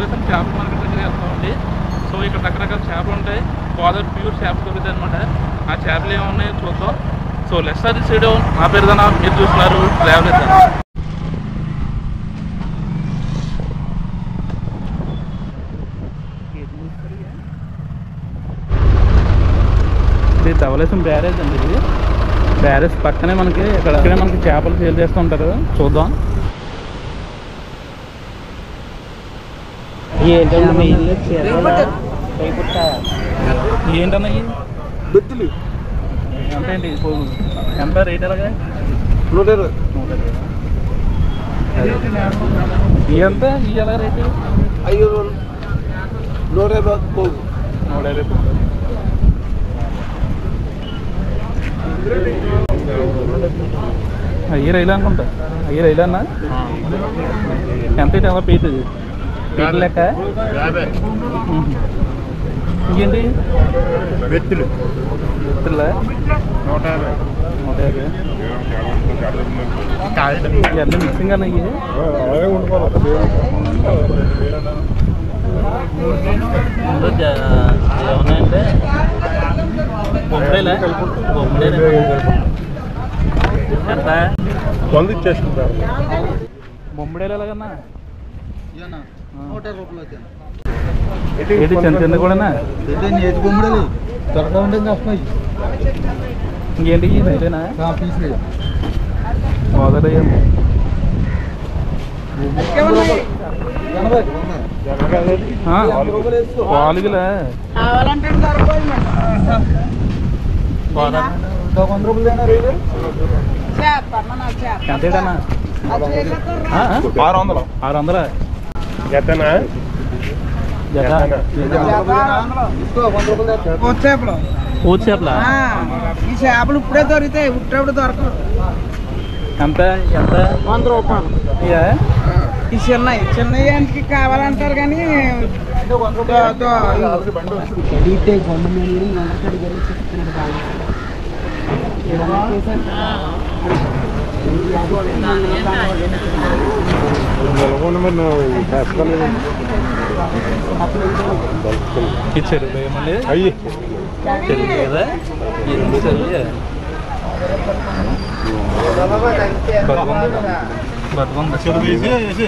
ధవలేసం చేపల మార్కెట్ దగ్గర వెళ్తామండి సో ఇక్కడ రకరకాల చేపలు ఉంటాయి గోదావరి ప్యూర్ చేపలు దొరుకుతాయి అనమాట ఆ చేపలు ఏమున్నాయో చూద్దాం సో లెస్ అది సైడ్ నా పేరు దానా మీరు చూస్తున్నారు ట్రావెల్ ఇది ధవలేసం బ్యారేజ్ అండి ఇది బ్యారేజ్ పక్కనే మనకి ఇక్కడ ఇక్కడే మనకి చేపలు సేల్ చేస్తూ ఉంటారు చూద్దాం ఏంటన్నా ఇవి? బెత్తులు ఎంత ఏంటి ఇప్పుడు ఎంత రేట్ ఎలాగా నూట ఇరవై నూట ఇరవై. ఇవి ఎంత ఇవి ఎలా రేటు ఐదు నూట యాభై పోగు నూట ఇరవై రూపాయలు. అయ్యి రైలు అనుకుంటా అయ్యి రైలు అన్న ఎంత ఏంటి ఎలా పీటు పీటు లెక్క యాభై ఉహు. ఇంకేంటి బెత్తులు ఇట్లా నూట యాభై నూట యాభై ఇవన్నీ మిక్సింగ్ అన్న ఇవి అలాగే ఉండిపోవాలి ఇందులో జ- ఏమున్నాయంటే బొమ్మడేలా బొమ్మడేలా ఎంత వంద ఇచ్చేసుకుంటారు బొమ్మడేలు ఎలాగన్నా నూట రూపాయలు ఏంటి చిన్న చిన్న కూడానా నేతి బొమ్మడలు దొరకడం ఉంటుంది కష్టం ఇంకేంటి ఇవి రైలేనా పీసులు మొదలయ్యాము పాలుగులా కావాలంటే దొరకదు వంద రూపాయలు రేటు చేప మన చేప ఎంత ఏంటన్నా అది చేసేస్తారు ఆ? ఆ? ఆరు వందలు ఆరు వందల జతనా జత పూత చేపలు పూర్తి చేపలా ఆ, ఈ చేపలు ఇప్పుడే దొరుకుతాయి ఉట్టేప్పుడు దొరకవు ఎంత ఎంత వంద రూపాయలు ఇయ్యా? ఈ చిన్నవి చిన్నవి అంటే కావాలంటారు కానీ దో- దో- ఈ చెరువులో ఏమన్నా అయ్యి చెరువు కదా ఈ రెండు చెరువులే బతుకుంది బతుకుంది ఇది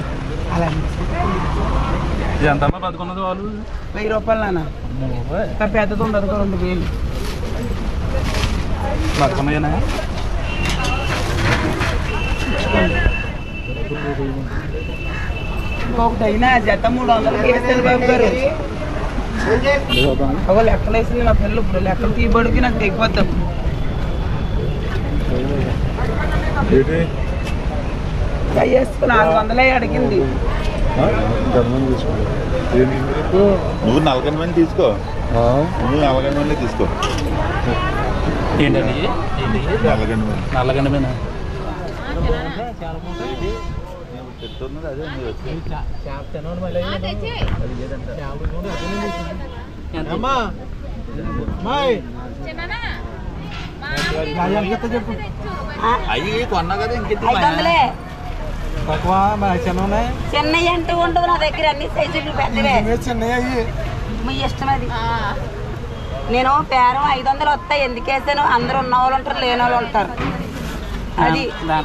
ఎంతమ్మా బతుకున్నది వాళ్ళు వెయ్యి రూపాయలు నాన్న ఇంకా పెద్దది ఉండదు కదా రెండు వేలు బతుకున్నాయనా ఒకటి అయినా జత మూడు వందలకి వేస్తారు బాబు గారు ఒక లెక్కలు వేసింది మా పిల్లలు ఇప్పుడు లెక్కలు తీయబడికి నాకు తెగిపోతాం వేసుకుని నాలుగు వందలే అడిగింది నువ్వు నలభై మంది తీసుకో నువ్వు నలభై మంది తీసుకో ఏంటండి ఏంటి నలభై మంది నల్లగండి మీద చెప్తున్నది అదే మీరు వచ్చి అయ్యి కొన్నా కదా ఇంకెందుకు ఐదు వందలే తక్కువ చిన్న చెన్నై అంటూ ఉండదు నా దగ్గర అన్ని సైజులు పెద్దవే చిన్నవి అయ్యి మీ ఇష్టం అది నేను పేరం ఐదు వందలు వస్తాయి ఎందుకు వేసాను అందరూ ఉన్న వాళ్ళు ఉంటారు లేని వాళ్ళు ఉంటారు అది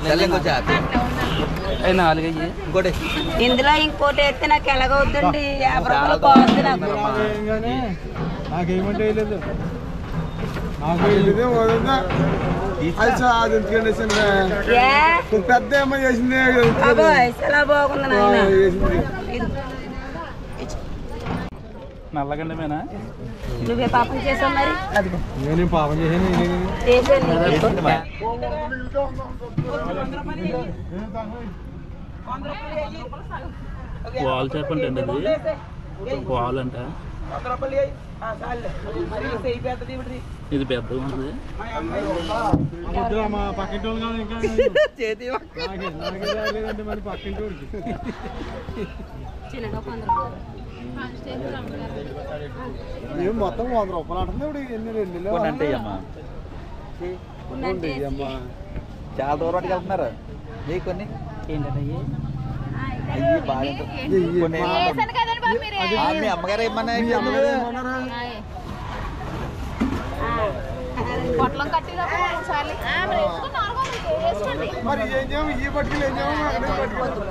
అవి నాలుగు అయ్యి ఇందులో ఇంకోటి వేస్తే నాకు ఎలాగవుతుంది యాభై రూపాయలు పోతుంది నాకు నాకేమంటే లేదు నాకు ఇది వదిలిందా? అది చా- అది ఎందుకంటే చిన్న ఏ పెద్ద ఏమో చేసింది బాబోయ్ చాలా బాగుంది నాయన చేసింది ఇది నల్లగండి మీద నువ్వే పాపం చేసావు మరి అదిగో నేను పాపం చేసాను చేసాను వాల్ చెప్పండి అండి అది వాల్ అంట వంద రూపాయలు వేయి. ఆ, చాలులే. మరి ఈ చెయ్యి పెద్దది ఇవిడిది. ఇది పెద్దగా ఉంది మా పక్కింటి వాళ్ళు కాదు ఇంకా చేతి ఒక్క. నాకే నాకే రాలేదంటే మరి పక్కింటి వాడికి ఏం మొత్తం వంద రూపాయలు అంటుంది ఇప్పుడు ఎన్ని రెండు నెలలు అమ్మా అమ్మా చాలా దూరం వెళ్తున్నారు ఏ కొన్ని ఏంటంటే ఆ, ఇక అయ్యి బాగా కొన్ని ఏమన్నా- వేసాను కదండి బాబు మీరు ఆ, మీ అమ్మగారు ఏమన్నా మీ అమ్మగారు ఏమన్నారా? ఆయ్. పొట్లం కట్టినప్పుడు ఒకసారి వేసుకుని నాలుగు వందలు వేసుకోండి మరి ఏం చేయము ఈ పట్టుకులు ఏం చేయము అక్కడే పట్టుకోవాలి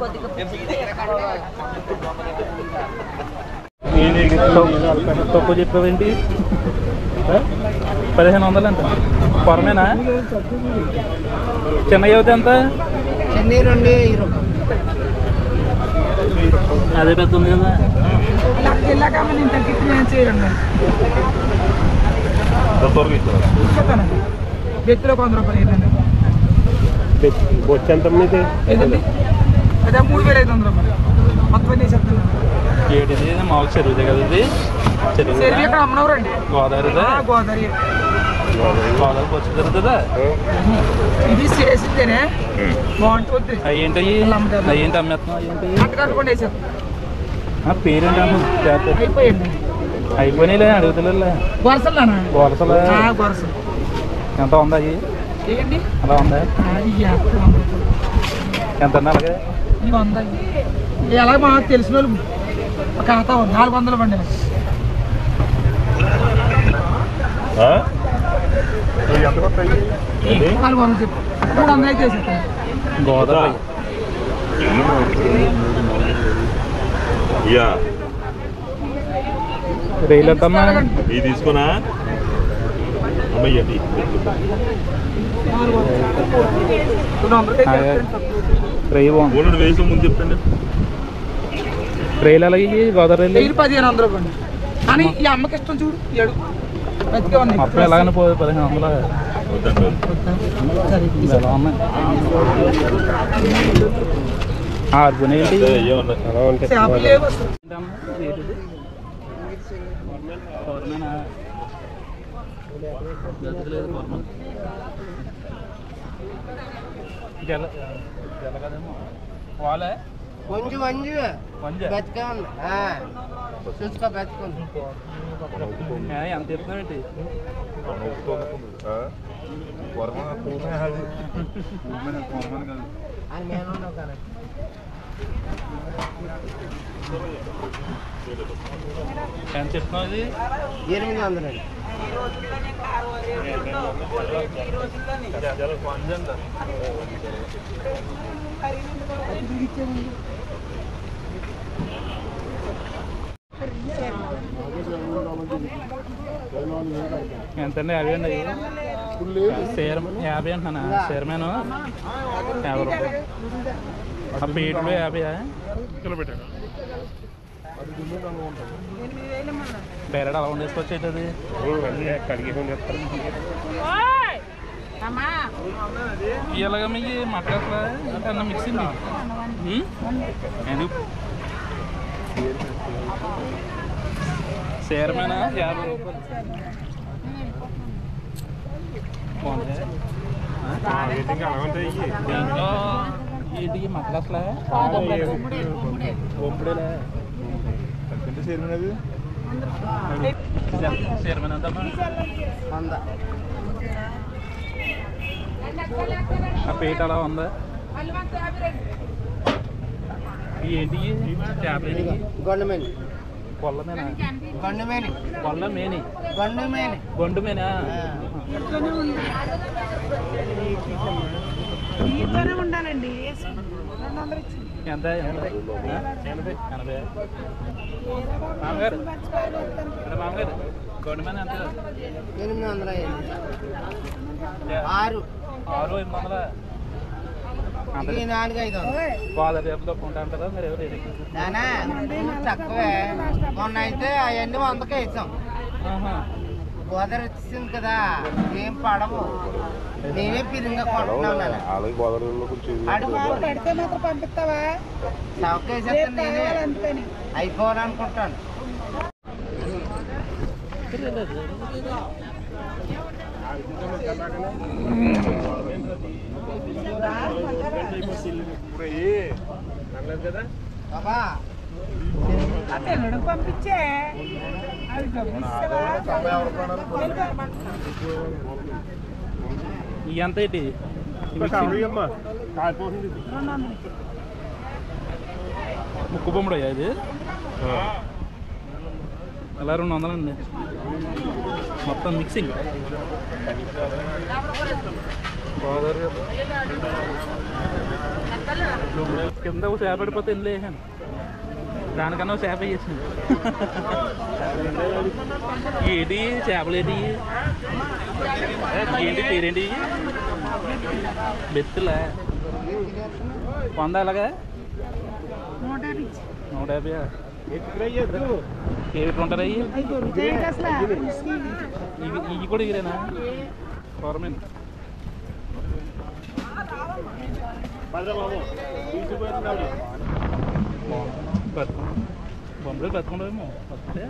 తక్కువ చెప్పావేంటి ఆ? పదిహేను వందలు ఎంత పొరమేనా చిన్న యువత ఎంత చెన్నై రెండు అదే పెద్ద ఉంది కదా ఇలా జిల్లా కాబట్టి నేను తగ్గించి నేను చేయరండి చెప్తానండి వ్యక్తిలో వంద రూపాయలు ఏంటండి బొచ్చు ఎంత మీది ఏంటండి అదే మూడు వేల ఐదు వందల రూపాయలు మొత్తం నేను చెప్తాను ఏటిది మామూలు చెరువుదే కదా ఇది చెరువు చెరువు ఇక్కడ అమ్మనవరండి గోదావరిదా గోదావరి గోదావరి వచ్చి జరుగుతుందా ఇది చేసిందేనే బాగుంటుంది అవి ఏంటవి అలా అమ్ముతారు. అవి ఏంటి అమ్మేస్తున్నావు అవి ఏంటి అంట కట్టుకోండి వేసాం ఆ పేరేంటి అమ్మ జాగ్రత్త. అయిపోయింది అయిపోయినాయిలే అడుగుతలే గొరసలానా గోలసలు గొరసలు ఎంత ఉందా అవి ఏంటి అలా ఉందా ఇవి ఎంత ఉంది అలాగే వంద ఎలా మాకు తెలిసిన వాళ్ళు ఒక ఖాతా ఉంది నాలుగు వందలు బండి నాలుగు వందలు చెప్పు మూడు వందలు అయితే వేసేస్తాను గోదావరి ఇయ్యా రైలు ఎంతమ్మా ఇది తీసుకున్నా అమ్మయ్య నాలుగు వందలు అయితే వేసేస్తాను. రైలు బాగుంది మూడు వేసి ముందు చెప్తాను రైలు అలాగే ఇవి గోదావరి రైలు వెయ్యి పదిహేను వందలు బండి కానీ ఈ అమ్మకి ఇష్టం చూడు ఏడు బతికే ఉన్నాయి మొత్తం ఎలాగనే పోదు పదిహేను వందలు వద్దండి ఇవి ఎలా ఉన్నాయి ఆర్గునే ఏంటి అలా ఉంటాయి చేపలు లేవు అసలు. జల జల కదేమో వాళ్ళే కొంచెం మంచి వంజ బతికే ఉంది ఆ, చూసుకో బతికుంది ఏ, ఎంత చెప్తున్నావేంటి అని నేను ఉన్నావు కదా ఎంత చెప్తున్నావు ఇది ఎనిమిది వందలండి ఎంతండి యాభై అండి అవి సేరం యాభై అంటున్నాను సేరమేను యాభై రూపాయలు ఆ పీటలు యాభై బెరడు అలా ఉండేసుకొచ్చేది అది ఇలాగ మీ మటకట్లా అన్న మిక్సింగ్ ఎందుకు సేరమేనా యాభై రూపాయలు బాగుంది దీంట్లో ఏంటి మటకట్లా ఒప్పుడేలే సేరమేనా అంతమ్మా వంద ఆ పేట అలా ఉందా ఈ ఏంటి చేపలు గొండమేని కొల్లమేనా గొండమేని కొల్ల మేని గొండమేని గొండు మేనా మీతోనే ఉండాలండి రెండు వందలు ఇచ్చి ఎంత ఎంత ఆ? ఎనభై ఎనభై మామగారు ఇక్కడ మామగారు గొండు మేన ఎంత ఎనిమిది వందలు ఆరు ఆరు ఎనిమిది వందల ఇది నాలుగు ఐదు వందలు గోదావరి రేపు తక్కువ ఉంటా అంటారా మరి ఎవరు ఏది నానా తక్కువే మొన్న అయితే అవన్నీ వందకే ఇచ్చాం ఆహా. గోదావరి వచ్చింది కదా ఏం పడవు నేనే పిరిగా కొంటున్నాం నాన్న అలాగే గోదావరిలో కొంచెం అడుగు పెడితే మాత్రం పంపిస్తావా చౌకేసేస్తే నేనే అయిపోవాలనుకుంటాను బాబా పంపించే ఈ ఎంత ఏంటి అమ్మా కాలిపోతుంది ఉక్కు బొమ్మడు ఇది అలా రెండు వందలండి మొత్తం మిక్సింగ్ గోదావరి కింద ఒక చేప పడిపోతే ఇల్లు వేసాను దానికన్నా ఒక చేప వేసింది ఏంటి చేపలు ఏంటి ఏంటి పేరేంటి బెత్తులా వంద అలాగా నూట యాభై ఏమిటి ఉంటారు అయ్యి ఇవి ఇవి కూడా ఇరేనా గవర్నమెంట్ బొమ్మలు బతుకుండేమో వస్తే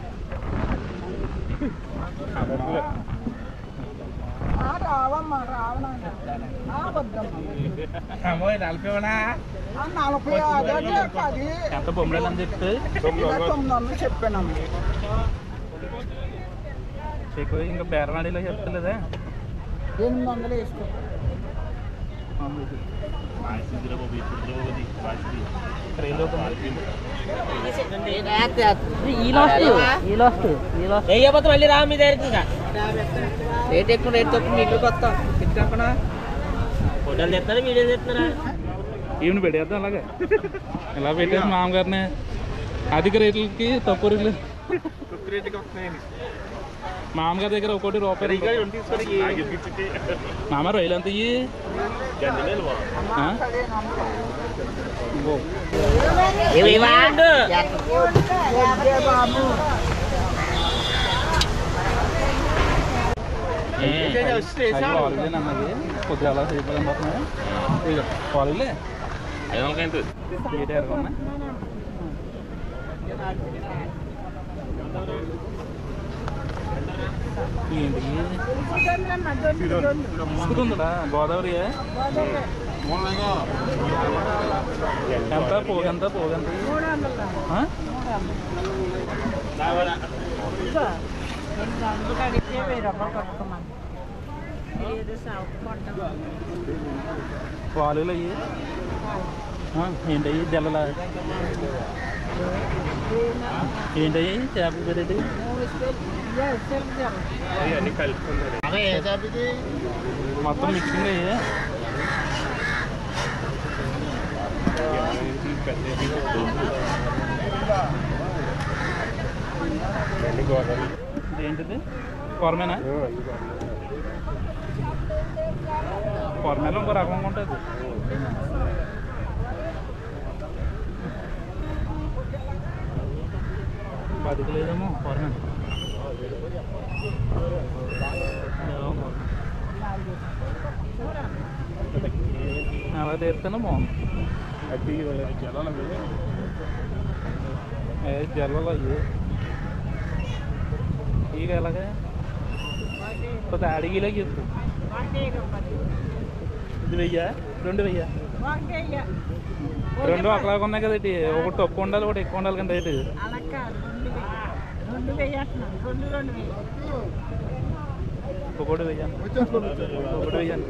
రావమ్మా రావనా నలభై అదే పది ఎంత బొమ్మలు అని చెప్తే తొమ్మిది వందలు చెప్పానమ్మా ఎక్కువ ఇంకా బేరవాడిలో చెప్తలేదా ఎనిమిది వందలు వేసుకో ట్రైన్లో వేయకపోతే మళ్ళీ రా మీ దగ్గరికి ఇంకా రేట్ ఎక్కువ రేట్ తక్కువ మీకు కొత్త తిట్టకుండా ఫోటోలు తెస్తారా వీడియోలు తెస్తున్నారా ఈవెన్ పెట్టేద్దాం అలాగే ఇలా పెట్టేసి మామగారిని అధిక రేట్లకి తక్కువ రేట్లు మామగారి దగ్గర ఒకటి రూపాయి మామ రొయ్యలు ఎంత ఇయ్యి ఆ? ఇవ్వు. అయ్యి కాలేజీనా అన్నది కొద్దిగా అలా సేపు పోతున్నాయి ఇక కాలేజీలే ఏటి ఎరగన్నా ఏంటి ఇసుకుందా గోదావరి ఎంత పోగెంత పోగెంత ఆ? వాలులు అయ్యి ఏంటయ్యి జల్లల ఏంటయ్యి చేపల పేరేటి మొత్తం మిక్సింగ్ అయ్యి ఏంటిది కొరమేనా కొరమేలో ఇంకో రకంగా ఉంటుంది బతికి లేదేమో కొరమే అలా తీస్తేనే బాగుంది ఏ జల్లలు అయ్యి ಈಗ ఎలాగే కొద్ది అడిగిలే చెప్పు ఇది వెయ్యా రెండు వెయ్యా రెండు ఒకలాగా ఉన్నాయి కదా ఇటు ఒకటి తక్కువ ఉండాలి ఒకటి ఎక్కువ ఉండాలి కదా ఇటు ఒకటి వెయ్యాను ఒకటి వెయ్యాను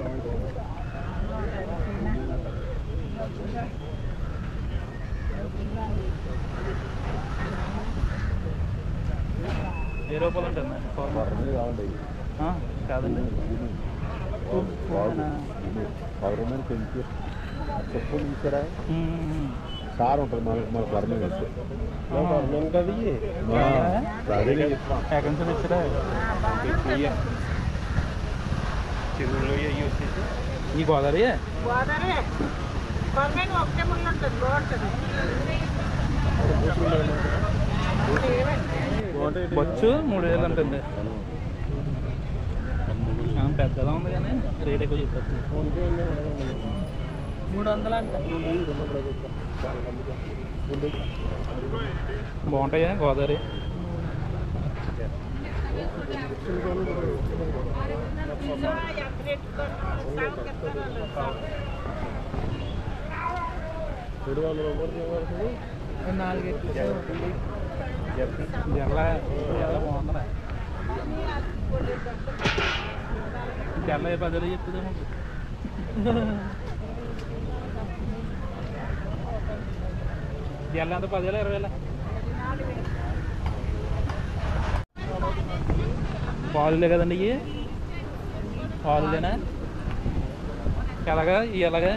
ఏ రూపాయలు ఉంటుంది ఆ, కాదండి పౌరమైన పెంచి చెప్పు తీసారా ఉమ్. సార్ ఉంటుంది మనకు మన పర్మనెంట్ వస్తే ఎక్కడి నుంచి తెచ్చిరా ఈ గోదావరి ఒకటే ముళ్ళు ఉంటుంది బాగుంటుంది బొచ్చు మూడు వేలు ఉంటుంది ఆ, పెద్దగా ఉంది కానీ రేట్ ఎక్కువ చెప్పచ్చు మూడు వందలు అంట బాగుంటాయా గోదావరి జల్ల జల్ల బాగుందా జల్ల ఏ పదిలో చెప్తుందేమో జల్ల ఎంత పదివేల ఇరవై వేల పాలులే కదండి ఇవి పాలులేనా ఎలాగా ఇవి ఎలాగా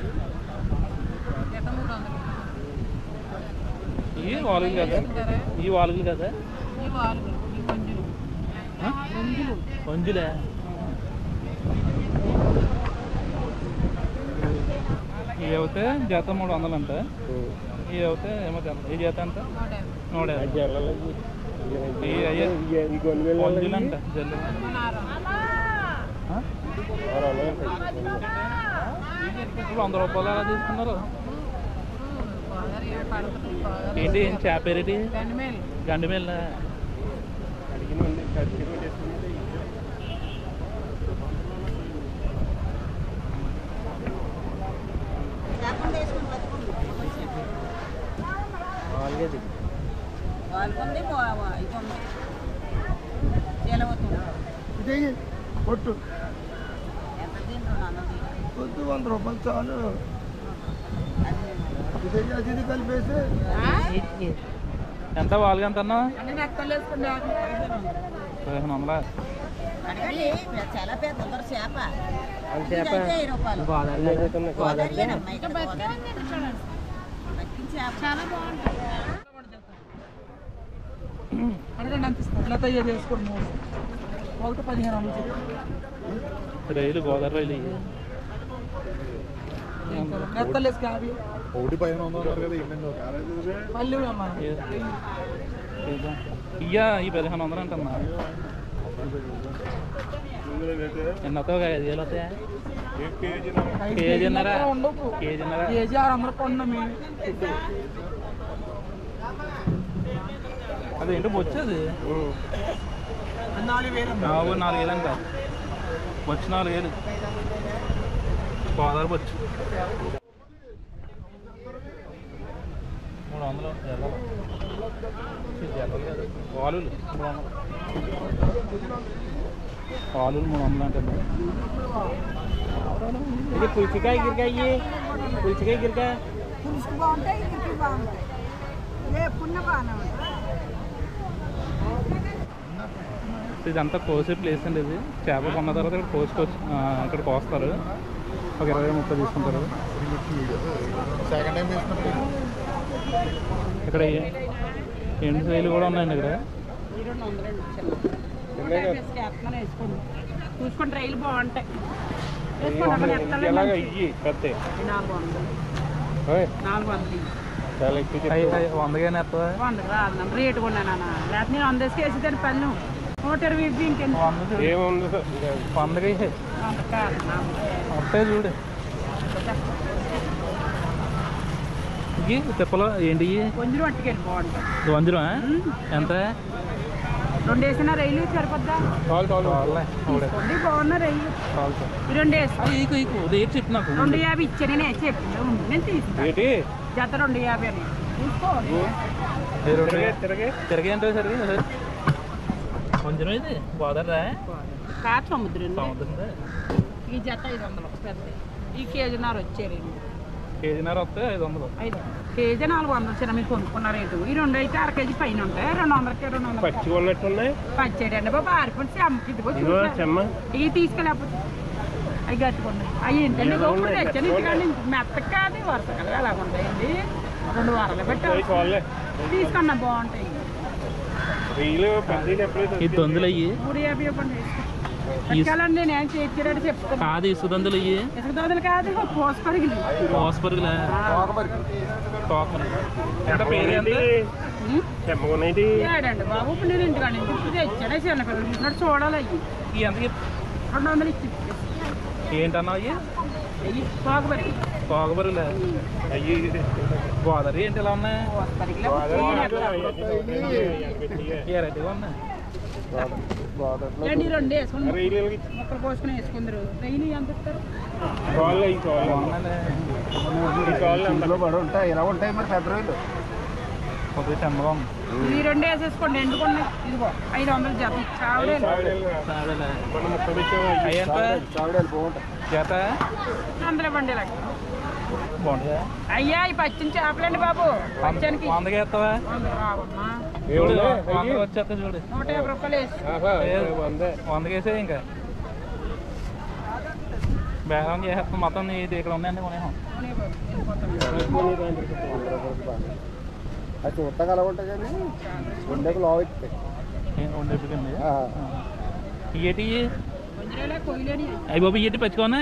ఇవి వాలుగులు కదా ఇవి వాలుగులు కదా ఆ? కొంజులే ఇవి అవుతే జత మూడు వందలు అంట ఇవి అవుతే ఏమో తెలీదు. ఈ జత ఎంత నూట యాభై. ఇవి అయ్యే కొంజులు అంట జల్లు ఆ? ఇప్పుడు వంద రూపాయలు అలా తీసుకున్నారు ఏంటి ఏం చేప పేరేటి గండిమేల వాళ్ళకుంది ఇది ఉంది చీలవతుంది ఇదే కొట్టు ఎంత తింటున్నాను అన్నది కొద్ది వంద రూపాయలు చాలు ఇది అది ఇది కలిపేసి ఎంత వాళ్ళకి ఎంత అన్నా పదిహేను వందల అడగండి చాలా పెద్ద ఉదర చేప ఇదైతే వెయ్యి రూపాయలు గోదావరియేనమ్మా ఇక్కడ గోదావరి. పచ్చి చేప చాలా బాగుంటుంది అడగండి ఎంత ఇస్తారు ఇలా తయారు చేసుకోండి మూడు ఒకటి పదిహేను వందలు చెప్పు. రైలు గోదావరి రైలు ఇవి. మెత్తలేసి కావి ఒకటి పదిహేను వందలు ఉంటారు కదా ఏంటండి మళ్ళీ అమ్మా ఏ- ఏదో. ఇయ్యా ఈ పదిహేను వందలు అంటమ్మా ఎన్ని వస్తావు ఐదు వేలు వస్తాయా కేజీన్నర ఉండవు కేజీన్నర కేజీ ఆరు వందలు కొన్నాం మేము అదేంటో వచ్చేది నాలుగు వేలు నాలుగు నాలుగు వేలు అంట వచ్చి నాలుగు వేలు గోదావరి వచ్చు మూడు వందలు జల్లలు ఇది జల్లలు కాదు పాలులు మూడు వందలు పాలులు మూడు వందలు అంటే ఇది పుల్చికాయ గిరికాయ పుల్చికాయ గిరికాయ పులుసుకు బాగుంటాయి ఇక్కడికి బాగుంటాయి లేపున్న బాగానే ఉంటాయి ఇదంతా కోసే ప్లేస్ అండి ఇది చేప కొన్న తర్వాత ఇక్కడ కోసుకొచ్చి ఆ, ఇక్కడ కోస్తారు ఒక ఇరవై ముప్పై తీసుకుంటారు సెకండ్ టైం వేసినప్పుడు ఇక్కడ ఏ- ఎండు శైలి కూడా ఉన్నాయండి ఇక్కడ ఈ రెండు వందలండి చిన్న వేసుకొని వేసుకోండి చూసుకోండి రైలు బాగుంటాయి వేసుకోండి అక్కడ ఎత్తాలి ఇయ్యి కత్తే నాలుగు వందలు నాలుగు వందలు ఇయ్యి. చాలా ఎక్కువ అయ్యి అయ్యి వందగానే ఎత్తదా వందకు రాదు రేటు కొన్నాను లేకపోతే నేను వంద వేసి వేసేదాన్ని పన్ను నూట ఇరవై ఇవ్వి ఇంకెందుకు వంద చూడు. ఏముంది వందకి వంద కాదు నాలుగు. వస్తాయి చూడు ఇవి తిప్పలు ఏంటి ఇవి? కొంచెం పట్టుకెళ్ళి బాగుంటాయి ఇది వంజరం ఎంత రెండు వేసిన రైలు సరిపోద్దా చాలులే, ఒకటే. తీసుకోండి బాగున్న రైలు చాలు చాలు. ఈ రెండు వేసుకో ఆ, ఈకు ఈకు రేట్ చెప్పు నాకు రెండు యాభై ఇచ్చా నేను చెప్పి ఉండు నేను తీసుకుంటా ఏంటి జత రెండు యాభై అని తీసుకోండి ఏ రెండు తిరగే తిరగే అంటే సరిగా వంజరం ఇది గోదావరా కార్ సముద్రం సముద్రం ఈ జత ఐదు వందలు పెద్ద ఈ కేజీన్నర వచ్చే రెండు కేజీన్నర వస్తే ఐదు వందలు ఐదు కేజీ నాలుగు వందలు చిన్న మీరు కొనుక్కున్న రేటు ఈ రెండు అయితే అర కేజీ పైన ఉంటాయి రెండు వందలకి రెండు వందలు పచ్చి ఉన్నట్టున్నాయి పచ్చేడి అండి బాబా ఆరిపోయి చెమ్మకి ఇదిగో ఇదిగో చూసా. చెమ్మ ఇవి తీసుకెళ్ళకపోతే అవి కట్టుకున్నాయి అవి ఏంటండి ఎలా గోపుడు ఉన్నాయి? తెచ్చాను ఇంటికాడ నుంచి మెత్తగా కాదు వరుసగా ఎలా ఉంటాయండి రెండు వారాలు అవి పెట్టాలి చాలే తీసుకున్నా బాగుంటాయి రీలు పెద్ద ఎప్పుడు ఈ దొందులు అయ్యి మూడు యాభై ఇవ్వండి పట్టుకెళ్ళండి నేను చేతికిరాడు చెప్తాను కాదు ఇసు దొందులు అయ్యి ఇసుక దోదలు కాదు పోసుకొరిగింది మోసపరుగులా టోకన్ ఎంత పేరు ఎంత చెమ్మకున్నాయి ఏడండి బాబు ఇప్పుడు నేను ఇంటికాడ నుంచి ఇప్పుడు తెచ్చాను చిన్న పిల్లలు చూసినట్టు చూడాలి అవి ఈ ఎంత రెండు వందలు ఇచ్చి ఏంటన్నా అయ్యి అయ్యి పోకబరి తోకబరుగులే అయ్యి గోదావరి ఏంటి ఇలా ఉన్నాయి గోదావరి ఎరటిగా ఉన్నాయి ఏంటి రెండు వేసుకుని రీలు మొక్కలు పోసుకుని వేసుకుందరు రైలు ఎంత ఇస్తారు చాలు అయ్యి చాలు బాగున్నాయి ఈ చాలు అంత పడి ఉంటాయి ఇలా ఉంటాయి మరి పెద్ద రైలు కొద్దిగా చెమ్మగా ఉంది ఈ రెండు వేసేసుకోండి ఎండుకోండి ఇదిగో ఐదు వందలు జత చావలే చాలులే. మన ముప్పై పెట్టాము అయ్యి ఎంత చావిడాలు బాగుంటాయి జత వందలు ఇవ్వండి ఇలా బాగుంటుందా అయ్యా ఈ పచ్చని చేపలండి బాబు పచ్చనికి వందకి వేస్తావా చూడు వందకి వచ్చేస్తా చూడు నూట యాభై రూపాయలు వేసి వందే వందకి వేసే ఇంకా బేరం చేసేస్తాం మొత్తం నీ ఇక్కడ ఉన్నాయండి కొనేసాం అది చూడటానికి అలా ఉంటాయి కానీ ఉండకు లావు అవుతాయి ఉండేప్పటికండి ఆ. ఇయ్యేటి కొంచెం కొయ్యలేని అయ్యి బాబు ఇయ్యేటి పచ్చుకోనే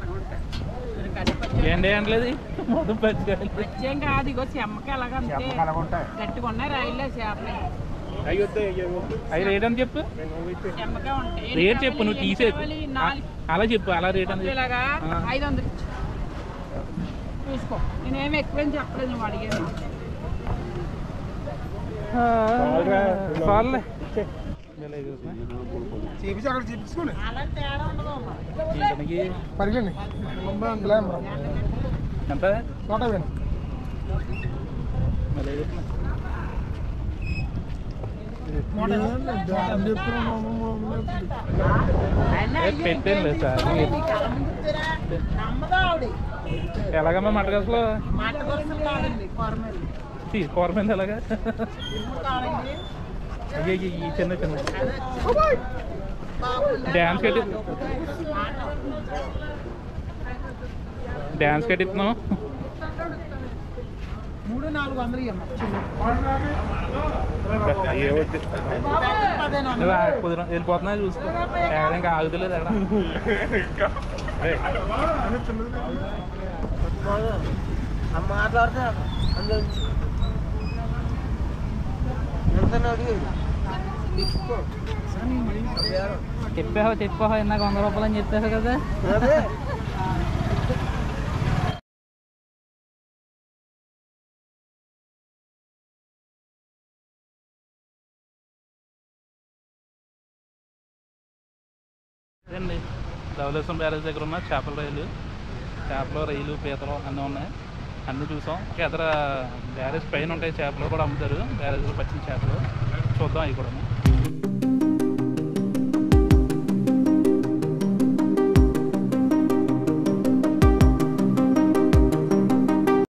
ఏంటి అంటలేదు మొత్తం పచ్చుకోవాలి పచ్చేం కాదు ఇగో చెమ్మకి అలాగంతే చెప్పక అలా ఉంటాయి గట్టిగా ఉన్నాయి రైల్లో చేపలు అయ్యి వస్తాయి అయ్యి అవి రేట్ అని చెప్పు చెమ్మగా ఉంటాయి రేట్ చెప్పు నువ్వు ఎన్ని తీసేపు కావాలి? నాలుగు అలా చెప్పు అలా రేట్ అని చెప్పు ఇలాగా ఆ. ఐదు వందలు ఇచ్చి. చూసుకో నేనేమి ఎక్కువేం చెప్పలేదు నువ్వు అడిగాను చాలులే చూపించి అక్కడ చూపించుకోండి అలా తేడా ఉండదు ఇతనికి పరిగండి ఎంత నూట యాభై మళ్ళీ చెప్తున్నా. ఏ, పెట్టాను లేదు సార్ నమ్మదా ఆవిడ ఎలాగమ్మా మటగసలు మాట వరుసలు కాదండి కూరమేలు కూరమైంది ఎలాగా కాదండి అయ్యో అయ్యో, ఈ చిన్న చిన్న డ్యాన్స్ కట్టి డ్యాన్స్ కట్టిస్తున్నావు మూడు నాలుగు వందలు ఇవ్వమ్మా నువ్వు ఆ కుదిర వెళ్ళిపోతున్నా చూసుకో ఎక్కడ ఇంకా ఆగుతలేదు ఎక్కడ మాట్లాడితే అందులో నుంచి ఎంత అడిగేది చెప్పావు చెప్పావు ఇందాక వంద రూపాయలు అని చెప్పావు కదా అదే అండి ధవలేశ్వరం బ్యారేజ్ దగ్గర ఉన్న చేపల రైలు చేపలు రైలు పీతలు అన్నీ ఉన్నాయి అన్నీ చూసాం ఇతర బ్యారేజ్ పైన ఉంటాయి చేపలు కూడా అమ్ముతారు బ్యారేజ్లో పచ్చిన చేపలు చూద్దాం అవి కూడా